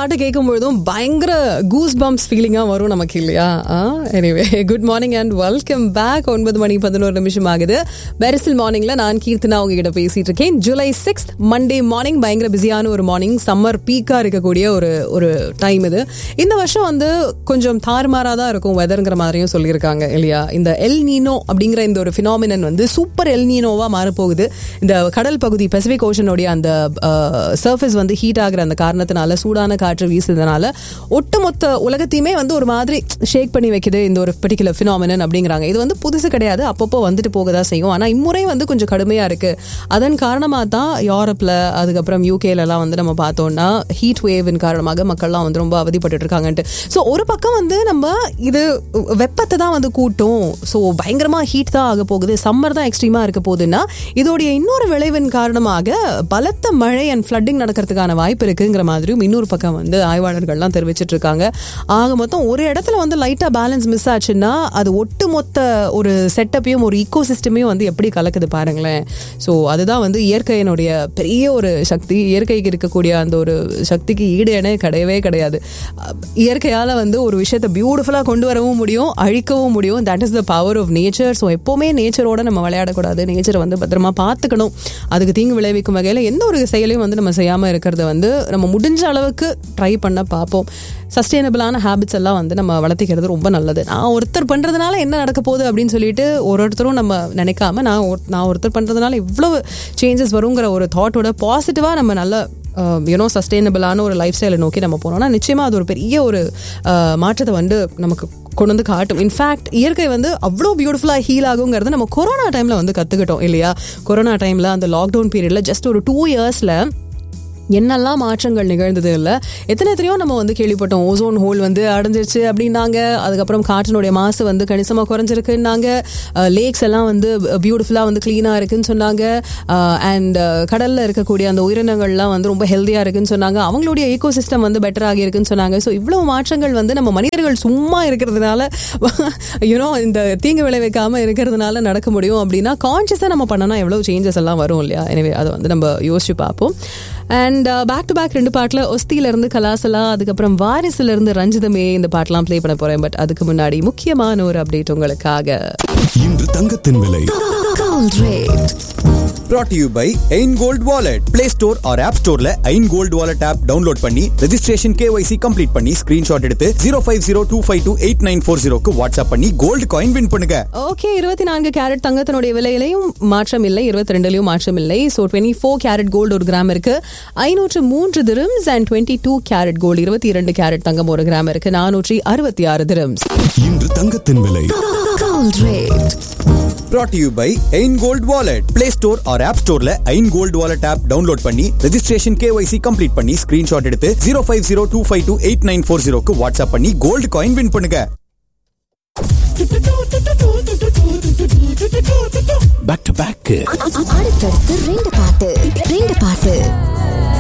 பாட்டு கேட்கும் பொழுதும் பயங்கர கூஸ் பம்ப்ஸ் ஃபீலிங்கா வரும் நமக்கு இல்லையா anyway good morning and welcome back ஒன்பது மணி பதினோரு நிமிஷம் ஆகுது பெரிசில் மார்னிங்ல நான் கீர்த்தனா உங்ககிட்ட பேசிட்டு இருக்கேன் ஜூலை சிக்ஸ்த் மண்டே மார்னிங் பயங்கர பிஸியான ஒரு மார்னிங் சம்மர் பீக்கா இருக்கக்கூடிய ஒரு ஒரு டைம் இது இந்த வருஷம் வந்து கொஞ்சம் தாறுமாறா தான் இருக்கும் வெதர்ங்கிற மாதிரியும் சொல்லியிருக்காங்க இல்லையா இந்த எல் நீனோ அப்படிங்கிற இந்த ஒரு ஃபினாமினன் வந்து சூப்பர் எல் நீனோவா மாறப்போகுது இந்த கடல் பகுதி பசிபிக் ஓஷனுடைய அந்த சர்ஃபேஸ் வந்து ஹீட் ஆகிற அந்த காரணத்தினால சூடான காற்று வீசுறதுனால ஒட்டுமொத்த உலகத்தையுமே வந்து ஒரு மாதிரி ஷேக் பண்ணி வைக்குது இந்த ஒரு பர்டிகுலர் ஃபினாமினன் அப்படிங்கிறாங்க இது வந்து புதுசு கிடையாது அப்பப்போ வந்துட்டு போக தான் செய்யும் ஆனால் இம்முறை வந்து கொஞ்சம் கடுமையாக இருக்கு அதன் காரணமாக தான் யூரோப்பில் அதுக்கப்புறம் யூகேலலாம் வந்து நம்ம பார்த்தோம்னா ஹீட் வேவின் காரணமாக மக்கள்லாம் வந்து ரொம்ப அவதிப்பட்டு இருக்காங்கன்ட்டு ஸோ ஒரு பக்கம் வந்து நம்ம இது வெப்பத்தை தான் வந்து கூட்டும் ஸோ பயங்கரமாக ஹீட் தான் ஆக போகுது சம்மர் தான் எக்ஸ்ட்ரீமாக இருக்க போகுதுன்னா இதோடைய இன்னொரு விளைவின் காரணமாக பலத்த மழை அண்ட் ஃப்ளட்டிங் நடக்கிறதுக்கான வாய்ப்பு இருக்குங்கிற மாதிரியும் இன்னொரு பக்கம் வந்து ஆய்வாளர்கள்லாம் தெரிவிச்சிட்டு இருக்காங்க ஆக மொத்தம் ஒரு இடத்துல வந்து லைட்டாக பேலன்ஸ் மிஸ் ஆச்சுன்னா அது ஒட்டுமொத்த ஒரு செட்டப்பையும் ஒரு ஈக்கோ சிஸ்டமையும் வந்து எப்படி கலக்குது பாருங்களேன் ஸோ அதுதான் வந்து இயற்கையினுடைய பெரிய ஒரு சக்தி இயற்கைக்கு இருக்கக்கூடிய அந்த ஒரு சக்திக்கு ஈடு இணை கிடையவே கிடையாது இயற்கையால் வந்து ஒரு விஷயத்தை பியூட்டிஃபுல்லாக கொண்டு வரவும் முடியும் அழிக்கவும் முடியும் that is the power of nature so எப்போவுமே நேச்சரோட நம்ம விளையாடக்கூடாது நேச்சரை வந்து பத்திரமா பார்த்துக்கணும் அதுக்கு தீங்கு விளைவிக்கும் வகையில் எந்த ஒரு செயலையும் வந்து நம்ம செய்யாமல் இருக்கிறத வந்து நம்ம முடிஞ்ச அளவுக்கு ட்ரை பண்ண பார்ப்போம் சஸ்டைனபிளான ஹேபிட்ஸ் எல்லாம் வந்து நம்ம வளர்த்திக்கிறது ரொம்ப நல்லது நான் ஒருத்தர் பண்ணுறதுனால என்ன நடக்க போகுது அப்படின்னு சொல்லிட்டு ஒரு ஒருத்தரும் நம்ம நினைக்காம நான் ஒரு நான் ஒருத்தர் பண்ணுறதுனால இவ்வளவு சேஞ்சஸ் வருங்கிற ஒரு தாட்டோட பாசிட்டிவாக நம்ம நல்ல யூனோ சஸ்டைனபிளான ஒரு லைஃப் ஸ்டைலை நோக்கி நம்ம போனோம்னா நிச்சயமாக அது ஒரு பெரிய ஒரு மாற்றத்தை வந்து நமக்கு கொண்டு வந்து காட்டும் இன்ஃபேக்ட் இயற்கை வந்து அவ்வளோ பியூட்டிஃபுல்லாக ஹீல் ஆகுங்கிறது நம்ம கொரோனா டைமில் வந்து கற்றுக்கிட்டோம் இல்லையா கொரோனா டைமில் அந்த லாக்டவுன் பீரியடில் ஜஸ்ட் ஒரு டூ இயர்ஸில் என்னெல்லாம் மாற்றங்கள் நிகழ்ந்தது இல்லை எத்தனை எத்தனையோ நம்ம வந்து கேள்விப்பட்டோம் ஓசோன் ஹோல் வந்து அடைஞ்சிருச்சு அப்படின்னாங்க அதுக்கப்புறம் காற்றினுடைய மாசு வந்து கணிசமாக குறைஞ்சிருக்குன்னாங்க லேக்ஸ் எல்லாம் வந்து பியூட்டிஃபுல்லாக வந்து க்ளீனாக இருக்குன்னு சொன்னாங்க அண்ட் கடலில் இருக்கக்கூடிய அந்த உயிரினங்கள்லாம் வந்து ரொம்ப ஹெல்த்தியாக இருக்குன்னு சொன்னாங்க அவங்களுடைய ஈகோ சிஸ்டம் வந்து பெட்டர் ஆகியிருக்குன்னு சொன்னாங்க ஸோ இவ்வளோ மாற்றங்கள் வந்து நம்ம மனிதர்கள் சும்மா இருக்கிறதுனால யூனோ இந்த தீங்கு விளைவிக்காமல் இருக்கிறதுனால நடக்க முடியும் அப்படின்னா கான்ஷியஸாக நம்ம பண்ணனா எவ்வளோ சேஞ்சஸ் எல்லாம் வரும் இல்லையா எனவே அதை வந்து நம்ம யோசிச்சு பார்ப்போம் அண்ட் பேக் டு பேக் ரெண்டு பாட்டில் ஒஸ்தியில இருந்து கலாசலா அதுக்கப்புறம் வாரிசுல இருந்து ரஞ்சிதமே இந்த பாட்டெல்லாம் ப்ளே பண்ண போறேன் பட் அதுக்கு முன்னாடி முக்கியமான ஒரு அப்டேட் உங்களுக்காக இன்று தங்கத்தின் விலை brought to you by Ain Gold Wallet. Play Store or App Storeல Ain Gold Wallet app download பண்ணி registration KYC complete பண்ணி screenshot எடுத்து 0502528940 க்கு வாட்ஸ்அப் பண்ணி கோல்ட் காயின் வின் பண்ணுங்க ஓகே இருபத்தி நான்கு கேரட் தங்கத்தினுடைய விலையிலையும் மாற்றம் இல்லை இருபத்தி ரெண்டுலையும் மாற்றம் இல்லை so twenty four carat gold ஒரு கிராம் இருக்கு ஐநூற்று மூன்று dirhams and twenty two carat gold இருபத்தி இரண்டு கேரட் தங்கம் ஒரு கிராம் இருக்கு நானூற்றி அறுபத்தி ஆறு திரம்ஸ் இன்று தங்கத்தின் விலை brought to you by Ain Gold Wallet. Play Store or App Storeல Ain Gold Wallet app download பண்ணி registration KYC complete பண்ணி screenshot எடுத்து 0502528940 க்கு வாட்ஸ்அப் பண்ணி கோல்ட் காயின் வின் பண்ணுங்க பேக் டு பேக் அடுத்தடுத்து ரெண்டு பாட்டு ரெண்டு பாட்டு